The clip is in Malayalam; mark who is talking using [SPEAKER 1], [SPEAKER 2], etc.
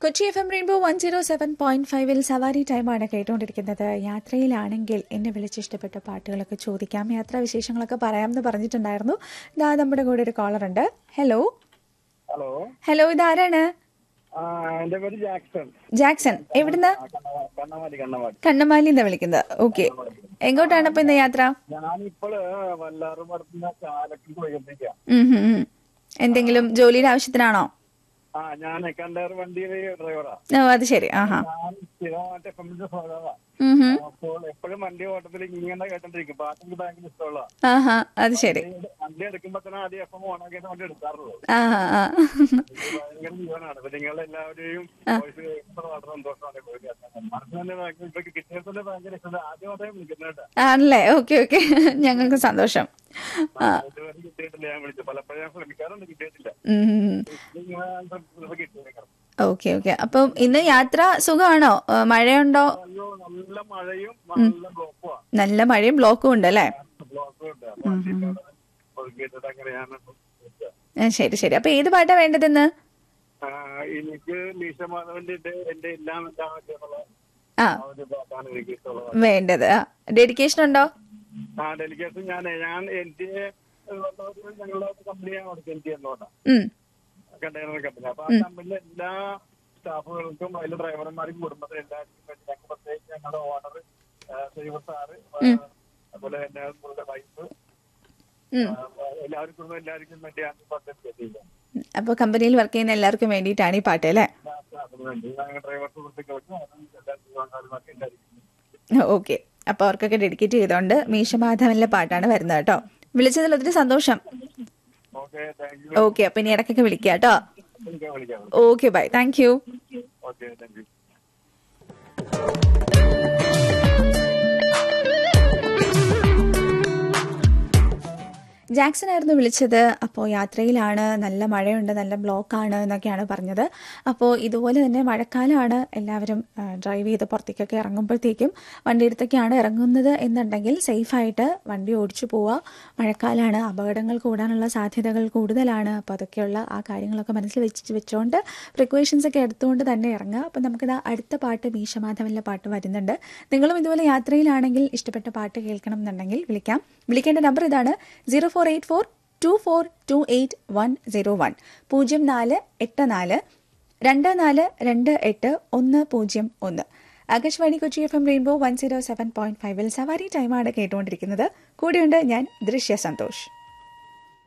[SPEAKER 1] Kochi F M rainbow one zero seven point ഫൈവിൽ സവാരി ടൈമാണ് കേട്ടുകൊണ്ടിരിക്കുന്നത് യാത്രയിലാണെങ്കിൽ എന്നെ വിളിച്ചിഷ്ടപ്പെട്ട പാട്ടുകളൊക്കെ ചോദിക്കാം യാത്രാ വിശേഷങ്ങളൊക്കെ പറയാമെന്ന് പറഞ്ഞിട്ടുണ്ടായിരുന്നു ഇതാ നമ്മുടെ കൂടെ ഒരു കോളർ ഉണ്ട് ഹലോ
[SPEAKER 2] ഹലോ
[SPEAKER 1] ഹലോ ഇതാരാണ്
[SPEAKER 2] ആ എന്റെ പേര് ജാക്സൺ
[SPEAKER 1] ജാക്സൺ എവിടുന്ന്
[SPEAKER 2] ആ, കണ്ണവാ- കണ്ണവാടി കണ്ണവാടി
[SPEAKER 1] കണ്ണമാലി എന്നാ വിളിക്കുന്നത് ഓക്കെ എങ്ങോട്ടാണ് അപ്പൊ ഇന്ന് യാത്ര
[SPEAKER 2] ഞാനിപ്പോള് വല്ലാറും അടുത്തുന്ന ചാലക്ക് പോയിക്കൊണ്ടിരിക്കുക
[SPEAKER 1] ഉം, ഉം, ഉം. എന്തെങ്കിലും ജോലിയുടെ ആവശ്യത്തിനാണോ
[SPEAKER 2] ആ ഞാൻ കണ്ടർ വണ്ടിയിലെ ഡ്രൈവറാ
[SPEAKER 1] ഓ അത് ശരി ആഹാ
[SPEAKER 2] ഞാൻ സ്ഥിരമായിട്ട് എഫ് എമ്മിന്റെ സ്വഭാവ
[SPEAKER 1] ഉം, ഉം.
[SPEAKER 2] അപ്പോൾ എപ്പോഴും വണ്ടി ഓട്ടത്തിൽ ഇങ്ങനെ കേട്ടോണ്ടിരിക്കും പാട്ട് എനിക്ക് ഭയങ്കര ഇഷ്ടമുള്ള
[SPEAKER 1] ആഹാ അത് ശരി
[SPEAKER 2] വണ്ടി എടുക്കുമ്പോ തന്നെ ആദ്യം എഫ് എം ഓണാക്കിയിട്ട് വണ്ടി എടുക്കാറുള്ളൂ
[SPEAKER 1] ആഹാ ആ
[SPEAKER 2] എനിക്ക് ഭയങ്കര ജീവനാണ് അപ്പൊ നിങ്ങളെല്ലാവരെയും വോയിസ് കേൾക്കുമ്പോൾ വളരെ സന്തോഷമാണ് മനസ്സിനെ ഭയങ്കര ഇപ്പൊ കിട്ടിയതിന്റെ ഭയങ്കര ഇഷ്ടം ആദ്യമായിട്ടേ വിളിക്കുന്നേട്ടാ
[SPEAKER 1] ആണല്ലേ ഓക്കെ ഓക്കെ ഞങ്ങൾക്ക് സന്തോഷം ആ
[SPEAKER 2] ഇതുവരെ കിട്ടിയിട്ടില്ല ഞാൻ വിളിച്ചു പലപ്പോഴും ഞാൻ ശ്രമിക്കാറുണ്ട് കിട്ടിയിട്ടില്ല
[SPEAKER 1] ഉം.
[SPEAKER 2] ഇങ്ങനെ കിട്ടിയേക്കാം
[SPEAKER 1] ഓക്കെ ഓക്കെ അപ്പം ഇന്ന് യാത്ര സുഖമാണോ ഏ, മഴയുണ്ടോ
[SPEAKER 2] അയ്യോ നല്ല മഴയും നല്ല ബ്ലോക്കുമാണ്
[SPEAKER 1] നല്ല മഴയും ബ്ലോക്കും ഉണ്ട് അല്ലേ
[SPEAKER 2] ബ്ലോക്കും ഉണ്ട് അപ്പൊ വണ്ടിയിലൂടെ ഒതുക്കിയിട്ടിട്ട് അങ്ങനെയാണ് വിളിച്ചത്.
[SPEAKER 1] ആ, ശരി ശരി അപ്പൊ ഏത് പാട്ടാ വേണ്ടതെന്ന്
[SPEAKER 2] ആ, എനിക്ക് മീശമാധവന്റെ എന്റെ എല്ലാം എല്ലാം എന്നുള്ള
[SPEAKER 1] ആ
[SPEAKER 2] ആ ഒരു പാട്ടാണ് എനിക്ക് ഇഷ്ടമുള്ളത്
[SPEAKER 1] വേണ്ടത് ആ ഡെഡിക്കേഷൻ ഉണ്ടോ
[SPEAKER 2] ആ ഡെലിഗേഷൻ ഞാൻ ഞാൻ എൻ ടി എ ഞങ്ങളുടെ കമ്പനിയാണ് കൊടുക്കുക എൻ ടി എന്നോട്ടാ
[SPEAKER 1] ഉം
[SPEAKER 2] കണ്ടെയ്നർ കമ്പനി അപ്പൊ ആ കമ്പനിയിലെ എല്ലാ സ്റ്റാഫുകൾക്കും അതിലെ ഡ്രൈവർമാർക്കും കുടുംബത്തിനും എല്ലാവർക്കും വേണ്ടി ഞങ്ങൾ പ്രത്യേകിച്ച് ഞങ്ങളുടെ ഓണർ സൈവർ സാറ് അതുപോലെ എന്റെ പുള്ളിയുടെ വൈഫ്
[SPEAKER 1] ഉം.
[SPEAKER 2] എല്ലാവർക്കും എല്ലാവർക്കും വേണ്ടിയാണ് ഈ പദ്ധതി ചെയ്തത്
[SPEAKER 1] അപ്പൊ കമ്പനിയിൽ വർക്ക് ചെയ്യുന്ന എല്ലാവർക്കും വേണ്ടിയിട്ടാണ് ഈ പാട്ട് അല്ലേ
[SPEAKER 2] അതിന് വേണ്ടി ഞങ്ങൾ ഡ്രൈവർ സുഹൃത്തുക്കൾക്കും അതും എല്ലാ ജീവനക്കാരുമാർക്ക് എല്ലാവർക്കും
[SPEAKER 1] ഓക്കെ അപ്പൊ അവർക്കൊക്കെ ഡെഡിക്കേറ്റ് ചെയ്തോണ്ട് മീശമാധവനിലെ പാട്ടാണ് വരുന്നത് കേട്ടോ വിളിച്ചതിൽ ഒത്തിരി സന്തോഷം
[SPEAKER 2] ഓക്കെ താങ്ക് യു
[SPEAKER 1] ഓക്കെ അപ്പൊ ഇനി ഇടയ്ക്കൊക്കെ വിളിക്കാം കേട്ടോ
[SPEAKER 2] വിളിക്കാം വിളിക്കാം
[SPEAKER 1] okay bye thank you
[SPEAKER 2] okay thank you
[SPEAKER 1] Jackson ആയിരുന്നു വിളിച്ചത് അപ്പോൾ യാത്രയിലാണ് നല്ല മഴയുണ്ട് നല്ല ബ്ലോക്കാണ് എന്നൊക്കെയാണ് പറഞ്ഞത് അപ്പോൾ ഇതുപോലെ തന്നെ മഴക്കാലമാണ് എല്ലാവരും ആ, ഡ്രൈവ് ചെയ്ത് പുറത്തേക്കൊക്കെ ഇറങ്ങുമ്പോഴത്തേക്കും വണ്ടിയെടുത്തൊക്കെയാണ് ഇറങ്ങുന്നത് എന്നുണ്ടെങ്കിൽ സേഫായിട്ട് വണ്ടി ഓടിച്ചു പോവുക മഴക്കാലമാണ് അപകടങ്ങൾ കൂടാനുള്ള സാധ്യതകൾ കൂടുതലാണ് അപ്പോൾ അതൊക്കെയുള്ള ആ കാര്യങ്ങളൊക്കെ മനസ്സിൽ വെച്ച് വെച്ചുകൊണ്ട് പ്രിക്കോഷൻസ് ഒക്കെ എടുത്തുകൊണ്ട് തന്നെ ഇറങ്ങുക അപ്പോൾ നമുക്കിത് അടുത്ത പാട്ട് മീശമാധവനിലെ പാട്ട് വരുന്നുണ്ട് നിങ്ങളും ഇതുപോലെ യാത്രയിലാണെങ്കിൽ ഇഷ്ടപ്പെട്ട പാട്ട് കേൾക്കണം എന്നുണ്ടെങ്കിൽ വിളിക്കാം വിളിക്കേണ്ട നമ്പർ ഇതാണ് zero four eight four two four two eight one zero one പൂജ്യം നാല് എട്ട് നാല് രണ്ട് നാല് രണ്ട് എട്ട് ഒന്ന് പൂജ്യം ഒന്ന് Akashvani Kochi F M rainbow one zero seven point ഫൈവിൽ സവാരി ടൈമാണ് കേട്ടുകൊണ്ടിരിക്കുന്നത് കൂടെയുണ്ട് ഞാൻ ദൃശ്യ സന്തോഷ്